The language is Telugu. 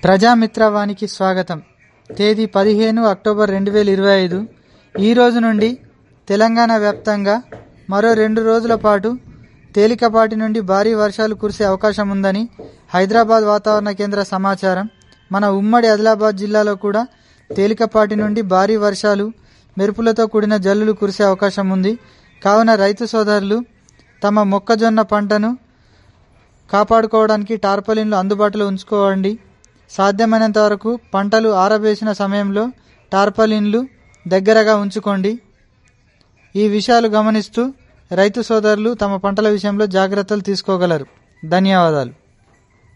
ప్రజామిత్రవానికి స్వాగతం తేదీ పదిహేను అక్టోబర్ రెండు వేల ఇరవై ఐదు ఈ రోజు నుండి తెలంగాణ వ్యాప్తంగా మరో రెండు రోజుల పాటు తేలికపాటి నుండి భారీ వర్షాలు కురిసే అవకాశం ఉందని హైదరాబాద్ వాతావరణ కేంద్ర సమాచారం మన ఉమ్మడి ఆదిలాబాద్ జిల్లాలో కూడా తేలికపాటి నుండి భారీ వర్షాలు మెరుపులతో కూడిన జల్లులు కురిసే అవకాశం ఉంది కావున రైతు సోదరులు తమ మొక్కజొన్న పంటను కాపాడుకోవడానికి టార్పలిన్లు అందుబాటులో ఉంచుకోవండి సాధ్యమైనంత వరకు పంటలు ఆరబేసిన సమయంలో టార్పలిన్లు దగ్గరగా ఉంచుకోండి ఈ విషయాలు గమనిస్తూ రైతు సోదరులు తమ పంటల విషయంలో జాగ్రత్తలు తీసుకోగలరు ధన్యవాదాలు